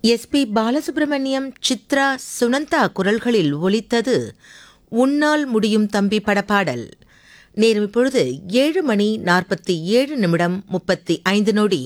SP Balasubramaniam Chitra Sunanda குரல்களில் ஒலித்தது உன்னால் முடியும் தம்பி படப்பாடல் நேரம் இப்பொழுது ஏழு மணி நாற்பத்தி ஏழு நிமிடம் முப்பத்தி ஐந்து நொடி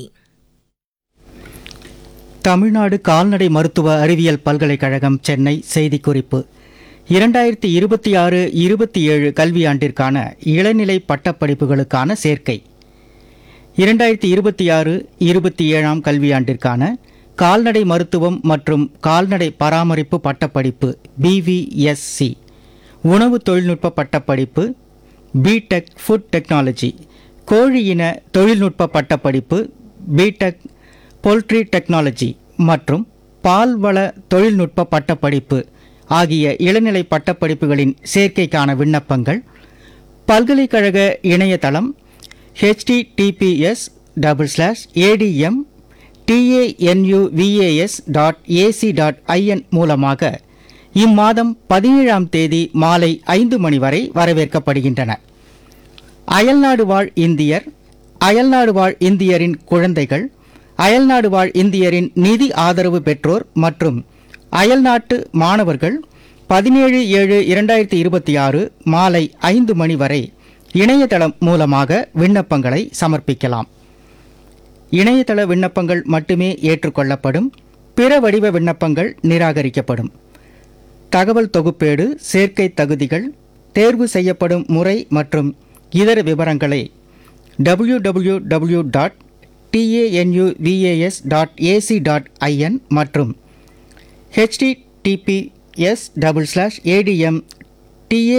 தமிழ்நாடு கால்நடை மருத்துவ அறிவியல் பல்கலைக்கழகம் சென்னை செய்திக்குறிப்பு இரண்டாயிரத்தி இருபத்தி ஆறு இருபத்தி ஏழு கல்வியாண்டிற்கான இளநிலை பட்டப்படிப்புகளுக்கான சேர்க்கை இரண்டாயிரத்தி இருபத்தி ஆறு இருபத்தி ஏழாம் கல்வியாண்டிற்கான கால்நடை மருத்துவம் மற்றும் கால்நடை பராமரிப்பு பட்டப்படிப்பு பிவிஎஸ்சி உணவு தொழில்நுட்ப பட்டப்படிப்பு பிடெக் ஃபுட் டெக்னாலஜி கோழி இன தொழில்நுட்ப பட்டப்படிப்பு பிடெக் போல்ட்ரி டெக்னாலஜி மற்றும் பால்வள தொழில்நுட்ப பட்டப்படிப்பு ஆகிய இளநிலை பட்டப்படிப்புகளின் சேர்க்கைக்கான விண்ணப்பங்கள் பல்கலைக்கழக இணையதளம் https double slash ADM TANUVAS dot AC dot IN மூலமாக இம்மாதம் பதினேழாம் தேதி மாலை ஐந்து மணி வரை வரவேற்கப்படுகின்றன அயல்நாடு வாழ் இந்தியர் அயல்நாடு வாழ் இந்தியரின் குழந்தைகள் அயல்நாடு வாழ் இந்தியரின் நிதி ஆதரவு பெற்றோர் மற்றும் அயல்நாட்டு மாணவர்கள் பதினேழு ஏழு இரண்டாயிரத்தி இருபத்தி ஆறு மாலை ஐந்து மணி வரை இணையதளம் மூலமாக விண்ணப்பங்களை சமர்ப்பிக்கலாம் இணையதள விண்ணப்பங்கள் மட்டுமே ஏற்றுக்கொள்ளப்படும் பிற வடிவ விண்ணப்பங்கள் நிராகரிக்கப்படும் தகவல் தொகுப்பேடு சேர்க்கை தகுதிகள் தேர்வு செய்யப்படும் முறை மற்றும் இதர விவரங்களை W W W dot TANUVAS dot AC dot IN மற்றும் HTTPS double slash ADM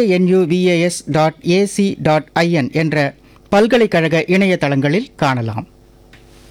TANUVAS dot AC dot IN என்ற பல்கலைக்கழக இணையதளங்களில் காணலாம்